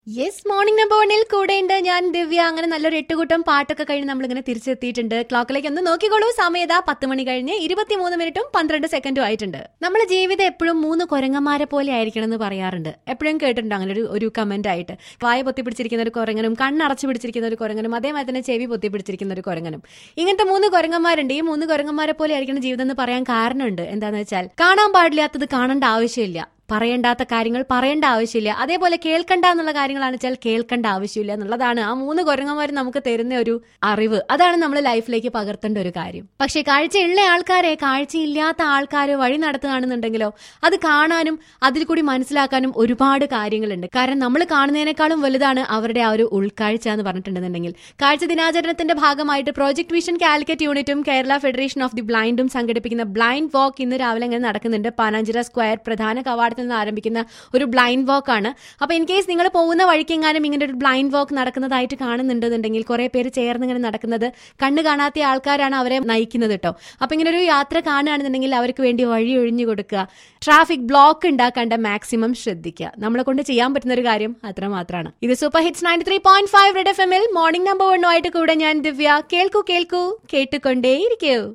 yes morning number വണ്ണിൽ കൂടെയുണ്ട് ഞാൻ ദിവ്യ അങ്ങനെ നല്ലൊരു എട്ടുകൂട്ടം പാട്ടൊക്കെ കഴിഞ്ഞ് നമ്മളിങ്ങനെ തിരിച്ചെത്തിയിട്ടുണ്ട് ക്ലോക്കിലേക്ക് ഒന്ന് നോക്കിക്കോളൂ സമയത പത്ത് മണി കഴിഞ്ഞ് ഇരുപത്തിമൂന്ന് മിനിറ്റും പന്ത്രണ്ട് സെക്കൻഡും ആയിട്ടുണ്ട് നമ്മുടെ ജീവിതം എപ്പോഴും മൂന്ന് കുരങ്ങന്മാരെ പോലെ ആയിരിക്കണം എന്ന് പറയാറുണ്ട് എപ്പോഴും കേട്ടിട്ടുണ്ട് അങ്ങനെ ഒരു ഒരു കമന്റ് ആയിട്ട് വായ പൊത്തി പിടിച്ചിരിക്കുന്ന ഒരു കുരങ്ങനും കണ്ണടച്ചു പിടിച്ചിരിക്കുന്ന ഒരു കുരങ്ങനും അതേമാതിരി തന്നെ ചെവി പൊത്തി പിടിച്ചിരിക്കുന്ന ഒരു കുരങ്ങനും ഇങ്ങനത്തെ മൂന്ന് കുരങ്ങന്മാരുണ്ട് ഈ മൂന്ന് കുരങ്ങന്മാരെ പോലെ ആയിരിക്കണം ജീവിതം എന്ന് പറയാൻ കാരണമുണ്ട് എന്താന്ന് വെച്ചാൽ കാണാൻ പാടില്ലാത്തത് കാണേണ്ട ആവശ്യമില്ല പറയേണ്ടാത്ത കാര്യങ്ങൾ പറയേണ്ട ആവശ്യമില്ല അതേപോലെ കേൾക്കണ്ട എന്നുള്ള കാര്യങ്ങളാണ് വെച്ചാൽ കേൾക്കേണ്ട ആവശ്യമില്ല എന്നുള്ളതാണ് ആ മൂന്ന് കുരങ്ങന്മാർ നമുക്ക് തരുന്ന ഒരു അറിവ് അതാണ് നമ്മൾ ലൈഫിലേക്ക് പകർത്തേണ്ട ഒരു കാര്യം പക്ഷേ കാഴ്ചയുള്ള ആൾക്കാരെ കാഴ്ചയില്ലാത്ത ആൾക്കാരെ വഴി നടത്തുകയാണെന്നുണ്ടെങ്കിലോ അത് കാണാനും അതിൽ കൂടി മനസ്സിലാക്കാനും ഒരുപാട് കാര്യങ്ങളുണ്ട് കാരണം നമ്മൾ കാണുന്നതിനേക്കാളും വലുതാണ് അവരുടെ ആ ഒരു ഉൾക്കാഴ്ച എന്ന് പറഞ്ഞിട്ടുണ്ടെന്നുണ്ടെങ്കിൽ കാഴ്ച ദിനാചരണത്തിന്റെ ഭാഗമായിട്ട് പ്രോജക്ട് വിഷൻ കാലിക്കറ്റ് യൂണിറ്റും കേരള ഫെഡറേഷൻ ഓഫ് ദി ബ്ലൈൻഡും സംഘടിപ്പിക്കുന്ന ബ്ലൈൻഡ് വാക്ക് ഇന്ന് രാവിലെ അങ്ങനെ നടക്കുന്നുണ്ട് പാനാഞ്ചിറ സ്ക്വയർ പ്രധാന കവാടത്തിൽ നിന്ന് ആരംഭിക്കുന്ന ഒരു ബ്ലൈൻഡ് വാക്ക് ആണ് അപ്പൊ ഇൻ കേസ് നിങ്ങൾ പോകുന്ന വഴിക്കെങ്ങാനും ഇങ്ങനെ ഒരു ബ്ലൈൻഡ് വാക്ക് നടക്കുന്നതായിട്ട് കാണുന്നുണ്ടെന്നുണ്ടെങ്കിൽ കുറെ പേര് ചേർന്ന് ഇങ്ങനെ നടക്കുന്നത് കണ്ണ് കാണാത്ത ആൾക്കാരാണ് അവരെ നയിക്കുന്നത് കേട്ടോ അപ്പൊ ഇങ്ങനെ ഒരു യാത്ര കാണുകയാണെന്നുണ്ടെങ്കിൽ അവർക്ക് വേണ്ടി വഴി ഒഴിഞ്ഞു കൊടുക്കുക ട്രാഫിക് ബ്ലോക്ക് ഉണ്ടാക്കാണ്ട് മാക്സിമം ശ്രദ്ധിക്കുക നമ്മളെ കൊണ്ട് ചെയ്യാൻ പറ്റുന്ന ഒരു കാര്യം അത്ര മാത്രമാണ് ഇത് super hits ninety three point five red F എമ്മിൽ മോർണിംഗ് നമ്പർ വണ്ണുമായിട്ട് കൂടെ ഞാൻ ദിവ്യ കേൾക്കൂ കേൾക്കൂ കേട്ടുകൊണ്ടേയിരിക്കൂ